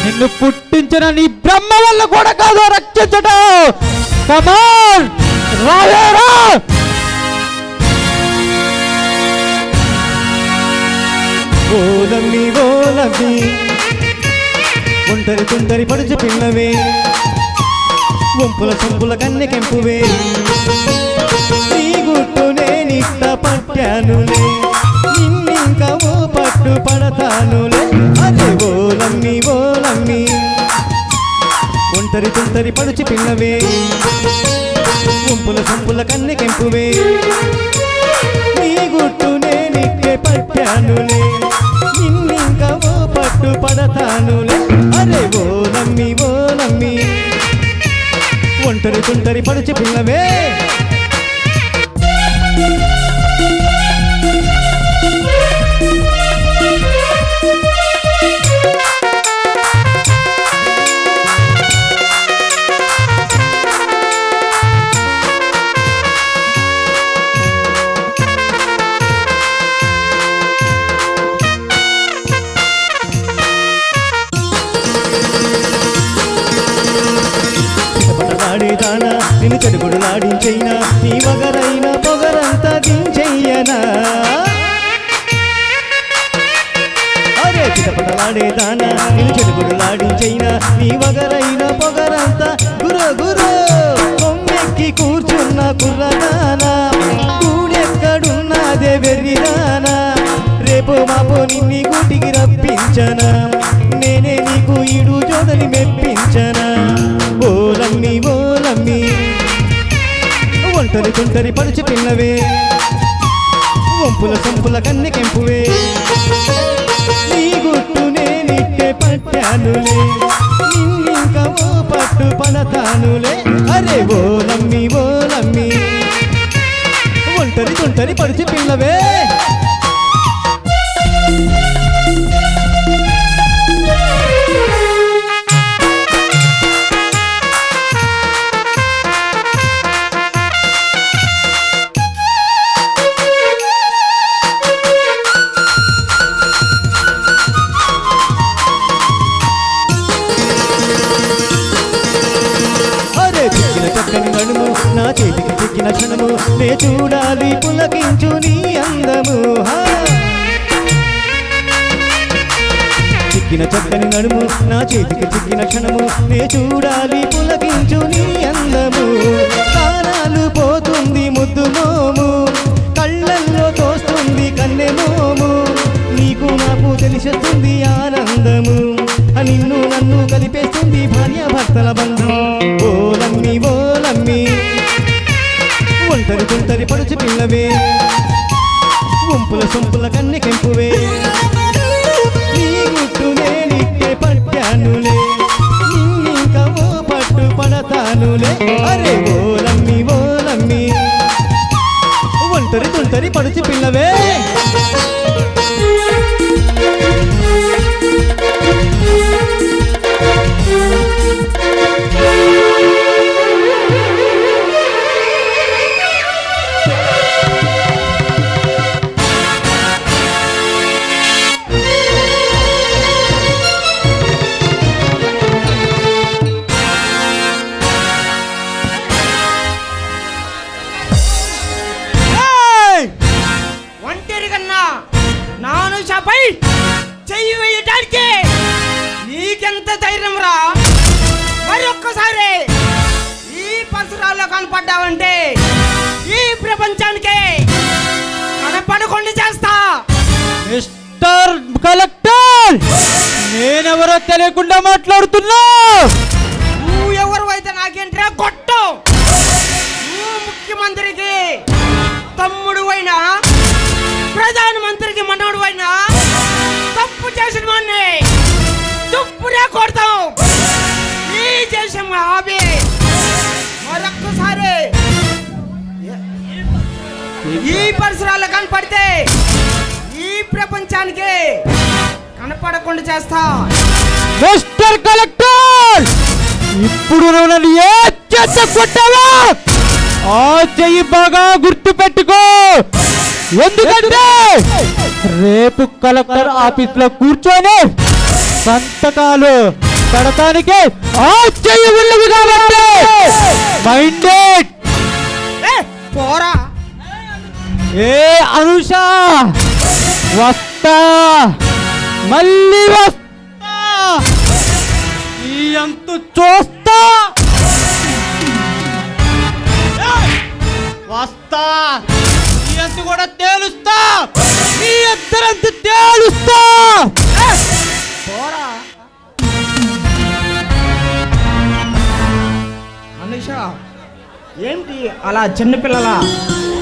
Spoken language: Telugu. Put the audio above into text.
నిన్ను పుట్టించిన నీ బ్రహ్మ వల్ల కూడా కాదు రక్షించడం కమాన్ రావేరా ఓలమ్మి ఓలమ్మి ఒంటరి తుంటరి పడుచు పిల్లవే వంపుల సొంపుల కన్నె కెంపువే నీ గుట్టు నేనిష్ట పట్టానులే నిన్నింక ఓ పట్టు పడతానులే అదే ఓలమ్మి ఓలమ్మి ఒంటరి తుంటరి పడుచు పిల్లవే వంపుల సొంపుల కన్నె కెంపువే నీ గుట్టు నేనిక్కే పట్టానులే నిన్నింక ఓ పట్టు పడతానులే అరే ఓ నమ్మి ఓ నమ్మి ఒంటరి తుంటరి పడుచు పిల్లవే పడలాడేదానా నిన్ను చెడుగుడులాడించైనా నీ వగరైన పొగరంతా దించెయ్యనా అరే చిటపటలాడేదానా నిన్ను చెడుగుడులాడించైనా నీ వగరైన పొగరంతా గురు గురు కొమ్మెక్కి కూర్చున్న కుర్రదానా కూడెక్కడున్నదే వెర్రిదానా రేపు మాపు నిన్ని గూటికి రప్పించనా నేనే నీకు ఈడు జోడని మెప్పించనా ఓలమ్మి ఓలమ్మి ఒంటరి తుంటరి పడుచు పిల్లవే వంపుల సొంపుల కన్నె కెంపువే నీ గుట్టు నేనిట్టే పట్టానులే నిన్నింక ఓ పట్టు పడతానులే అరే ఓలమ్మి ఓలమ్మి ఒంటరి తుంటరి పడుచు పిల్లవే అరే చిక్కిన చక్కని నడుము నా చేతికి చిక్కిన క్షణము నే చూడాలి పులకించు నీ అందము హా. చిక్కిన చక్కని నడుము నా చేతికి చిక్కిన క్షణము నే చూడాలి పులకించు నీ అందము కానాలు పోతుంది ముద్దు మోము కళ్ళల్లో తోస్తుంది కన్నె మోము నీకు నాకు తెలిసేస్తుంది ఆనందము ఆ నిన్ను నన్ను కలిపేస్తుంది భార్య భర్తల బంధం ఓలమ్మి ఓలమ్మి ఒంటరి తుంటరి పడుచు పిల్లవే వంపుల సొంపుల కన్నె కెంపువే నీ గుట్టు నేనిట్టే పట్టానులే నిన్నింక ఓ పట్టు పడతానులే అరే ఓలమ్మి ఓలమ్మి ఒంటరి తుంటరి పడుచు పిల్లవే ఒంటరి కన్నా నాను షాపై చెయ్యి వేయటానికి నీకెంత ధైర్యం రా మరొక్కసారి ఈ పరిసరాల్లో కనపడ్డావంటే ఈ ప్రపంచానికి కనపడకుండా చేస్తా మిస్టర్ కలెక్టర్ నేనెవరో తెలియకుండా మాట్లాడుతున్నా నువ్వు ఎవరు అయితే నాకేంట్రా కొట్టు నువ్వు ముఖ్యమంత్రికి తమ్ముడు అయినా ప్రధానమంత్రికి మనవడు అయినా తప్పు చేసిన వాడిని తుప్పునే కొడతాం ఈ దేశం ఆపి మరొక్కసారి ఈ పరిసరాలు కనపడితే ఈ ప్రపంచానికి కనపడకుండా చేస్తా మిస్టర్ కలెక్టర్ ఇప్పుడు నువ్వు నన్ను ఏ చేత కొట్టావా ఆ చెయ్యి బాగా గుర్తు పెట్టుకో ఎందుకంటే రేపు కలెక్టర్ ఆఫీస్ లో కూర్చొని సంతకాలు కడతానికి ఆ చెయ్యి ఉన్నది కాబట్టి మైండెడ్ ఏ, పోరా ఏ అనుష వస్తా మళ్ళీ వస్తా ఈ అంతు చూస్తా ఏయ్! వస్తా ఈ అంతు కూడా తేలుస్తా ఈ ఇద్దరంతు తేలుస్తా ఏయ్! పోరా అనుష ఏంటి అలా చిన్నపిల్లల